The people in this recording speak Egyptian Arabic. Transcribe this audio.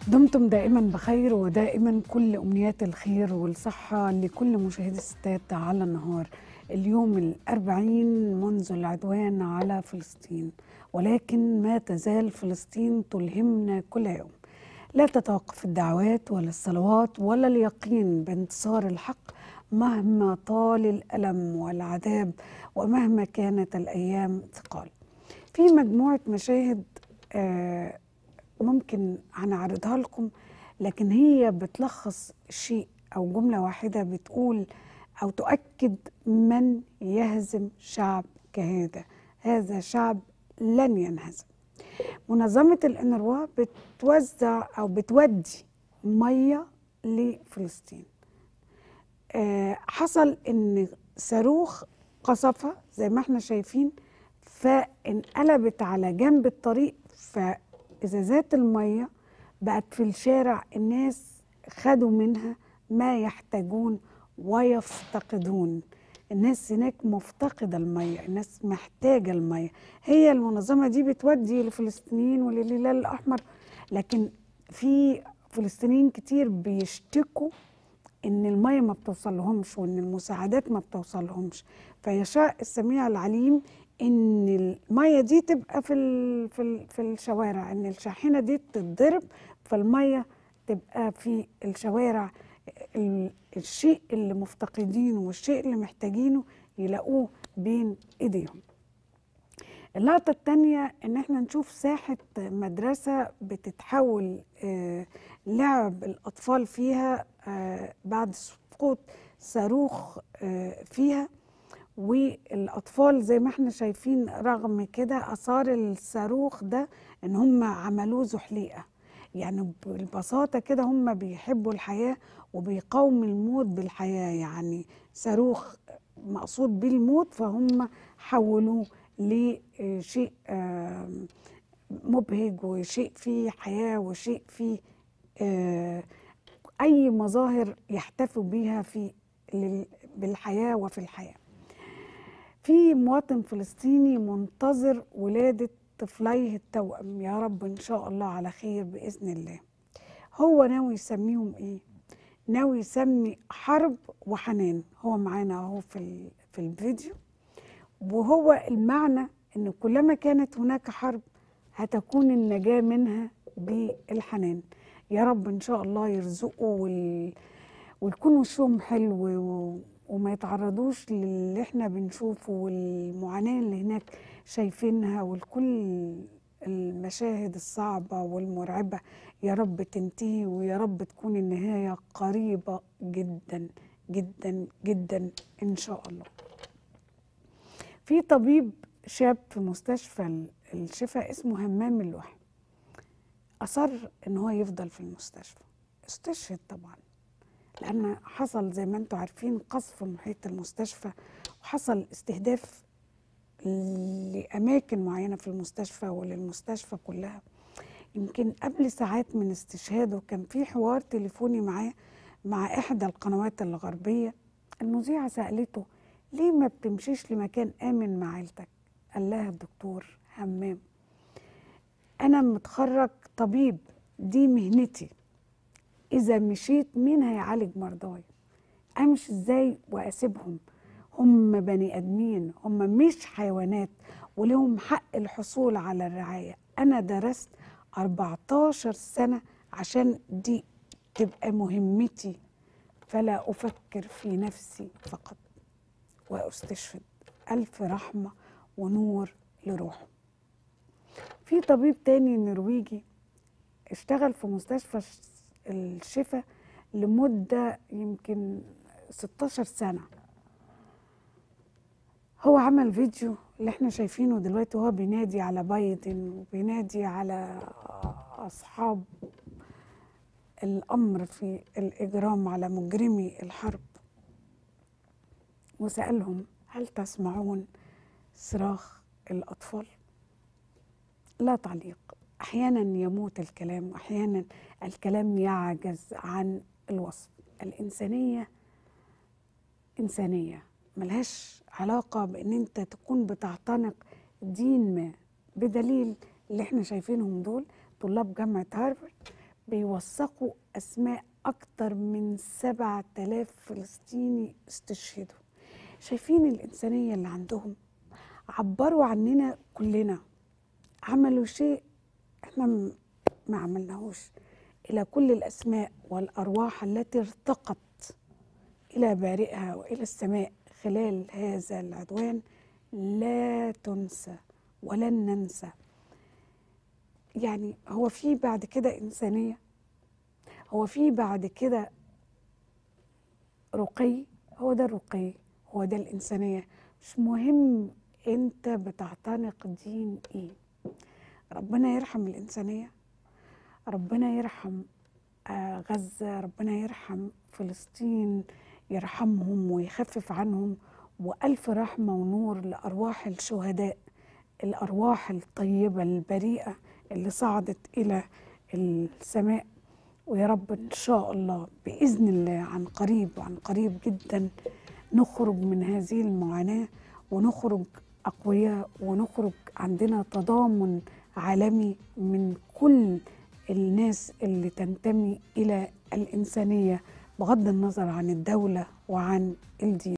دمتم دائما بخير ودائما كل امنيات الخير والصحه لكل مشاهدي الستات على النهار اليوم الأربعين منذ العدوان على فلسطين ولكن ما تزال فلسطين تلهمنا كل يوم لا تتوقف الدعوات ولا الصلوات ولا اليقين بانتصار الحق مهما طال الألم والعذاب ومهما كانت الأيام ثقال في مجموعة مشاهد آه ممكن هنعرضها لكم لكن هي بتلخص شيء أو جملة واحدة بتقول أو تؤكد من يهزم شعب كهذا هذا شعب لن ينهزم منظمة الإنروا بتوزع أو بتودي مية لفلسطين آه حصل إن صاروخ قصفها زي ما احنا شايفين فانقلبت على جنب الطريق فإزازات المية بقت في الشارع الناس خدوا منها ما يحتاجون ويفتقدون الناس هناك مفتقدة المية الناس محتاجة المية هي المنظمة دي بتودي للفلسطينيين وللهلال الأحمر لكن في فلسطينيين كتير بيشتكوا ان المية ما بتوصل لهمش وان المساعدات ما بتوصل لهمش فيشاء السميع العليم ان المية دي تبقى في ال في ال في الشوارع ان الشاحنة دي تتضرب فالمية تبقى في الشوارع الشيء اللي مفتقدينه والشيء اللي محتاجينه يلاقوه بين ايديهم اللقطة التانية ان احنا نشوف ساحة مدرسة بتتحول آه لعب الاطفال فيها آه بعد سقوط صاروخ آه فيها والاطفال زي ما احنا شايفين رغم كده اثار الصاروخ ده ان هم عملوه زحليقه يعني ببساطه كده هم بيحبوا الحياه وبيقاوموا الموت بالحياه يعني صاروخ مقصود بيه الموت فهم حولوه لشيء مبهج وشيء فيه حياه وشيء فيه اي مظاهر يحتفوا بيها في بالحياه وفي الحياه في مواطن فلسطيني منتظر ولادة طفليه التوأم يا رب إن شاء الله على خير بإذن الله هو ناوي يسميهم إيه؟ ناوي يسمي حرب وحنان هو معانا أهو في, في الفيديو وهو المعنى إن كلما كانت هناك حرب هتكون النجاة منها بالحنان يا رب إن شاء الله يرزقوا وال... ويكون وشهم حلو و... وما يتعرضوش للي احنا بنشوفه والمعاناة اللي هناك شايفينها والكل المشاهد الصعبة والمرعبة يا رب تنتهي ويا رب تكون النهاية قريبة جدا جدا جدا إن شاء الله في طبيب شاب في مستشفى الشفاء اسمه همام اللوحي أصر إن هو يفضل في المستشفى استشهد طبعا لأن حصل زي ما انتم عارفين قصف محيط المستشفى وحصل استهداف لأماكن معينة في المستشفى وللمستشفى كلها يمكن قبل ساعات من استشهاده كان في حوار تليفوني معاه مع إحدى القنوات الغربية المذيعة سألته ليه ما بتمشيش لمكان آمن مع عيلتك قال لها الدكتور همام أنا متخرج طبيب دي مهنتي إذا مشيت مين هيعالج مرضاي أمشي إزاي وأسيبهم هم بني آدمين هم مش حيوانات ولهم حق الحصول على الرعاية أنا درست 14 سنة عشان دي تبقى مهمتي فلا أفكر في نفسي فقط وأستشهد ألف رحمة ونور لروحه في طبيب تاني نرويجي اشتغل في مستشفى الشفاء لمدة يمكن 16 سنة هو عمل فيديو اللي احنا شايفينه دلوقتي وهو بينادي على بايدن وبينادي على أصحاب الأمر في الإجرام على مجرمي الحرب وسألهم هل تسمعون صراخ الأطفال؟ لا تعليق احيانا يموت الكلام واحيانا الكلام يعجز عن الوصف الانسانيه انسانيه ملهاش علاقه بان انت تكون بتعتنق دين ما بدليل اللي احنا شايفينهم دول طلاب جامعه هارفارد بيوثقوا أسماء أكتر من 7000 فلسطيني استشهدوا شايفين الإنسانية اللي عندهم عبروا عننا كلنا عملوا شيء احنا م- ما عملناهوش إلى كل الأسماء والأرواح التي ارتقت إلى بارئها وإلى السماء خلال هذا العدوان لا تنسى ولن ننسى يعني هو في بعد كده إنسانية هو في بعد كده رقي هو ده الرقي هو ده الإنسانية مش مهم أنت بتعتنق دين إيه ربنا يرحم الإنسانية ربنا يرحم آه، غزة ربنا يرحم فلسطين يرحمهم ويخفف عنهم وألف رحمة ونور لأرواح الشهداء الأرواح الطيبة البريئة اللي صعدت إلى السماء ويا رب إن شاء الله بإذن الله عن قريب وعن قريب جدا نخرج من هذه المعاناة ونخرج أقوياء ونخرج عندنا تضامن عالمي من كل الناس اللي تنتمي إلى الإنسانية بغض النظر عن الدولة وعن الدين